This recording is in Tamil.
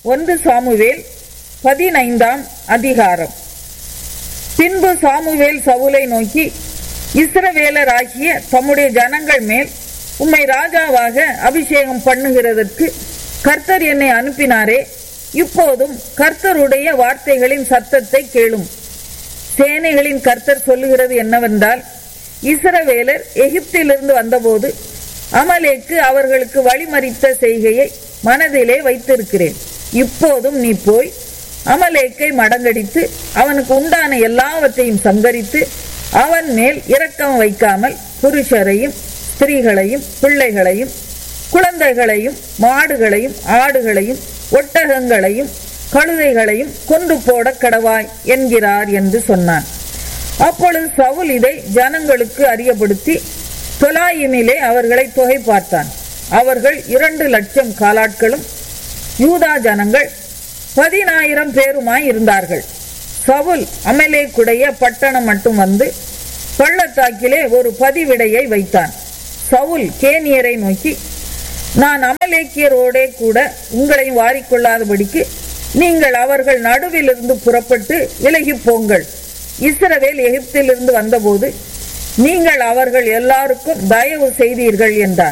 ஒன்று சாமுவேல் பதினைந்தாம் அதிகாரம் பின்பு சாமுவேல் சவுலை நோக்கி இஸ்ரவேலராகிய தம்முடைய ஜனங்கள் மேல் உம்மை ராஜாவாக அபிஷேகம் பண்ணுகிறதற்கு கர்த்தர் என்னை அனுப்பினாரே இப்போதும் கர்த்தருடைய வார்த்தைகளின் சத்தத்தை கேளும் சேனைகளின் கர்த்தர் சொல்லுகிறது என்னவென்றால் இஸ்ரவேலர் எகிப்திலிருந்து வந்தபோது அமலேக்கு அவர்களுக்கு வழிமறித்த செய்கையை மனதிலே வைத்திருக்கிறேன் இப்போதும் நீ போய் அமலேக்கை மடங்கடித்து அவனுக்கு உண்டான எல்லாவற்றையும் சங்கரித்து அவன் மேல் இரக்கம் வைக்காமல் புருஷரையும் ஸ்திரீகளையும் பிள்ளைகளையும் குழந்தைகளையும் மாடுகளையும் ஆடுகளையும் ஒட்டகங்களையும் கழுதைகளையும் கொண்டு போட கடவாய் என்கிறார் என்று சொன்னான் அப்பொழுது சவுல் இதை ஜனங்களுக்கு அறியப்படுத்தி தொலாயிமிலே அவர்களை தொகை பார்த்தான் அவர்கள் இரண்டு லட்சம் காலாட்களும் யூதா ஜனங்கள் பதினாயிரம் பேருமாய் இருந்தார்கள் சவுல் அமலேக்குடைய பட்டணம் மட்டும் வந்து பள்ளத்தாக்கிலே ஒரு பதிவிடையை வைத்தான் சவுல் கேனியரை நோக்கி நான் அமலேக்கியரோடே கூட உங்களை வாரிக்கொள்ளாதபடிக்கு நீங்கள் அவர்கள் நடுவிலிருந்து புறப்பட்டு விலகி போங்கள் இஸ்ரவேல் எகிப்திலிருந்து வந்தபோது நீங்கள் அவர்கள் எல்லாருக்கும் தயவு செய்தீர்கள் என்றான்